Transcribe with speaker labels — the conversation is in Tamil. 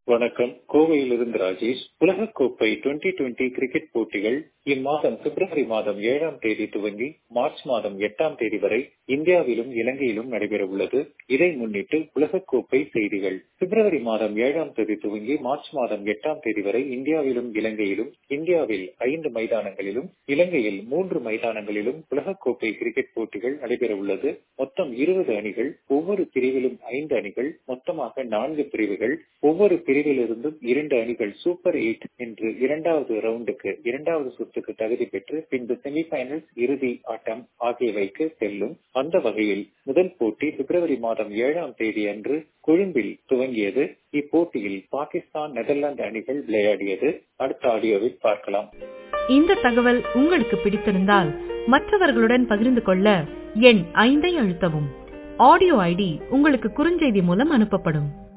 Speaker 1: வணக்கம் கோவையிலிருந்து ராஜேஷ் உலகக்கோப்பை டுவெண்டி டுவெண்டி கிரிக்கெட் போட்டிகள் இம்மாதம் பிப்ரவரி மாதம் ஏழாம் தேதி துவங்கி மார்ச் மாதம் எட்டாம் தேதி வரை இந்தியாவிலும் இலங்கையிலும் நடைபெற உள்ளது இதை முன்னிட்டு உலகக்கோப்பை செய்திகள் பிப்ரவரி மாதம் ஏழாம் தேதி துவங்கி மார்ச் மாதம் எட்டாம் தேதி வரை இந்தியாவிலும் இலங்கையிலும் இந்தியாவில் ஐந்து மைதானங்களிலும் இலங்கையில் மூன்று மைதானங்களிலும் உலகக்கோப்பை கிரிக்கெட் போட்டிகள் நடைபெற உள்ளது மொத்தம் இருபது அணிகள் ஒவ்வொரு பிரிவிலும் ஐந்து அணிகள் மொத்தமாக நான்கு பிரிவுகள் ஒவ்வொரு பிரிவிலிருந்தும் இரண்டு அணிகள் சூப்பர் எயிட் என்று இரண்டாவது ரவுண்டுக்கு இரண்டாவது சுற்றுக்கு தகுதி பெற்று பின்பு செமிபைனல்ஸ் இறுதி ஆட்டம் ஆகியவைக்கு செல்லும் அந்த வகையில் முதல் போட்டி பிப்ரவரி மாதம் ஏழாம் தேதி அன்று கொழும்பில் துவங்கியது இப்போட்டியில் பாகிஸ்தான் நெதர்லாந்து அணிகள் விளையாடியது அடுத்த ஆடியோவில் பார்க்கலாம்
Speaker 2: இந்த தகவல் உங்களுக்கு பிடித்திருந்தால் மற்றவர்களுடன் பகிர்ந்து கொள்ள எண் ஐந்தை அழுத்தவும் ஆடியோ ஐடி உங்களுக்கு குறுஞ்செய்தி மூலம் அனுப்பப்படும்